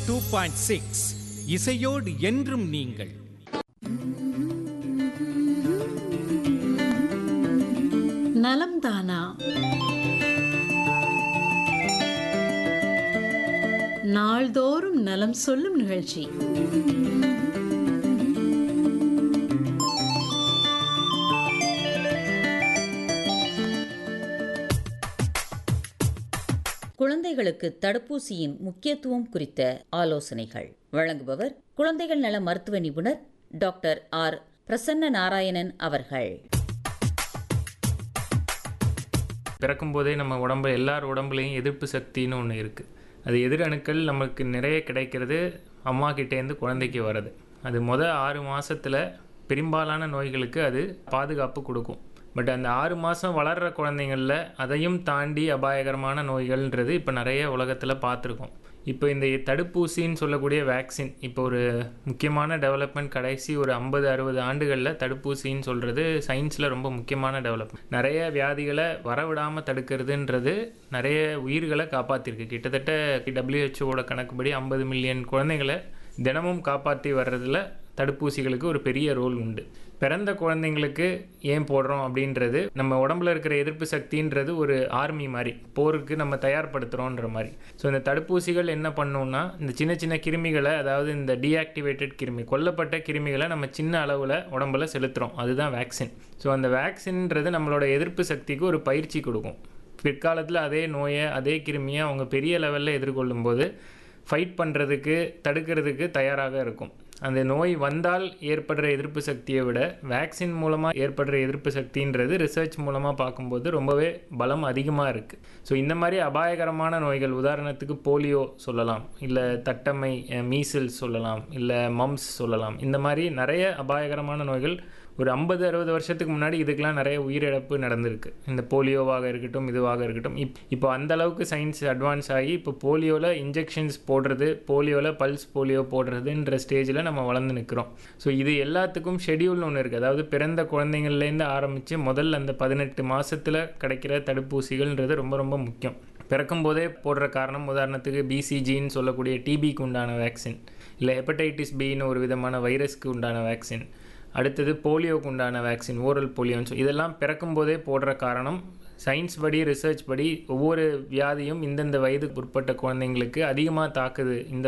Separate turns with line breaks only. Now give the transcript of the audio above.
two point six இசையோடு என்றும் நீங்கள்
நலம் தானா நாள்தோறும் நலம் சொல்லும் நிகழ்ச்சி
குழந்தைகளுக்கு தடுப்பூசியின் முக்கியத்துவம் குறித்த ஆலோசனைகள் வழங்குபவர் குழந்தைகள் நல மருத்துவ நிபுணர் டாக்டர் ஆர் பிரசன்ன நாராயணன் அவர்கள்
பிறக்கும்போதே நம்ம உடம்பு எல்லார் உடம்புலையும் எதிர்ப்பு சக்தின்னு ஒன்று இருக்குது அது எதிரணுக்கள் நமக்கு நிறைய கிடைக்கிறது அம்மா கிட்டேருந்து குழந்தைக்கு வருது அது முத ஆறு மாசத்துல பெரும்பாலான நோய்களுக்கு அது பாதுகாப்பு கொடுக்கும் பட் அந்த ஆறு மாதம் வளர்கிற குழந்தைங்களில் அதையும் தாண்டி அபாயகரமான நோய்கள்ன்றது இப்போ நிறைய உலகத்தில் பார்த்துருக்கோம் இப்போ இந்த தடுப்பூசின்னு சொல்லக்கூடிய வேக்சின் இப்போ ஒரு முக்கியமான டெவலப்மெண்ட் கடைசி ஒரு ஐம்பது அறுபது ஆண்டுகளில் தடுப்பூசின்னு சொல்கிறது சயின்ஸில் ரொம்ப முக்கியமான டெவலப்மெண்ட் நிறைய வியாதிகளை வரவிடாமல் தடுக்கிறதுன்றது நிறைய உயிர்களை காப்பாற்றிருக்கு கிட்டத்தட்ட டபிள்யூஹெச்ஓட கணக்குப்படி ஐம்பது மில்லியன் குழந்தைகளை தினமும் காப்பாற்றி வர்றதுல தடுப்பூசிகளுக்கு ஒரு பெரிய ரோல் உண்டு பிறந்த குழந்தைங்களுக்கு ஏன் போடுறோம் அப்படின்றது நம்ம உடம்புல இருக்கிற எதிர்ப்பு சக்தின்றது ஒரு ஆர்மி மாதிரி போருக்கு நம்ம தயார்படுத்துகிறோன்ற மாதிரி ஸோ இந்த தடுப்பூசிகள் என்ன பண்ணும்னா இந்த சின்ன சின்ன கிருமிகளை அதாவது இந்த டீஆக்டிவேட்டட் கிருமி கொல்லப்பட்ட கிருமிகளை நம்ம சின்ன அளவில் உடம்புல செலுத்துகிறோம் அதுதான் வேக்சின் ஸோ அந்த வேக்சின்ன்றது நம்மளோட எதிர்ப்பு சக்திக்கு ஒரு பயிற்சி கொடுக்கும் பிற்காலத்தில் அதே நோயை அதே கிருமியை அவங்க பெரிய லெவலில் எதிர்கொள்ளும்போது ஃபைட் பண்ணுறதுக்கு தடுக்கிறதுக்கு தயாராக இருக்கும் அந்த நோய் வந்தால் ஏற்படுற எதிர்ப்பு சக்தியை விட வேக்சின் மூலமாக ஏற்படுற எதிர்ப்பு சக்தின்றது ரிசர்ச் மூலமாக பார்க்கும்போது ரொம்பவே பலம் அதிகமாக இருக்குது ஸோ இந்த மாதிரி அபாயகரமான நோய்கள் உதாரணத்துக்கு போலியோ சொல்லலாம் இல்லை தட்டம்மை மீசில்ஸ் சொல்லலாம் இல்லை மம்ஸ் சொல்லலாம் இந்த மாதிரி நிறைய அபாயகரமான நோய்கள் ஒரு ஐம்பது அறுபது வருஷத்துக்கு முன்னாடி இதுக்கெலாம் நிறைய உயிரிழப்பு நடந்திருக்கு இந்த போலியோவாக இருக்கட்டும் இதுவாக இருக்கட்டும் இப் இப்போ அந்த அளவுக்கு சயின்ஸ் அட்வான்ஸ் ஆகி இப்போ போலியோவில் இன்ஜெக்ஷன்ஸ் போடுறது போலியோவில் பல்ஸ் போலியோ போடுறதுன்ற ஸ்டேஜில் நம்ம வளர்ந்து நிற்கிறோம் ஸோ இது எல்லாத்துக்கும் ஷெடியூல்னு ஒன்று இருக்குது அதாவது பிறந்த குழந்தைங்கள்லேருந்து ஆரம்பித்து முதல்ல அந்த பதினெட்டு மாதத்தில் கிடைக்கிற தடுப்பூசிகள்ன்றது ரொம்ப ரொம்ப முக்கியம் பிறக்கும்போதே போடுற காரணம் உதாரணத்துக்கு பிசிஜின்னு சொல்லக்கூடிய டிபிக்கு உண்டான வேக்சின் இல்லை ஹெப்படைட்டிஸ் பின்னு ஒரு விதமான வைரஸ்க்கு உண்டான வேக்சின் அடுத்தது போலியோக்கு உண்டான வேக்சின் ஓரல் போலியோன்னு சொல்லி இதெல்லாம் பிறக்கும்போதே போடுற காரணம் சயின்ஸ் படி ரிசர்ச் படி ஒவ்வொரு வியாதியும் இந்தந்த வயதுக்கு உட்பட்ட குழந்தைங்களுக்கு அதிகமாக தாக்குது இந்த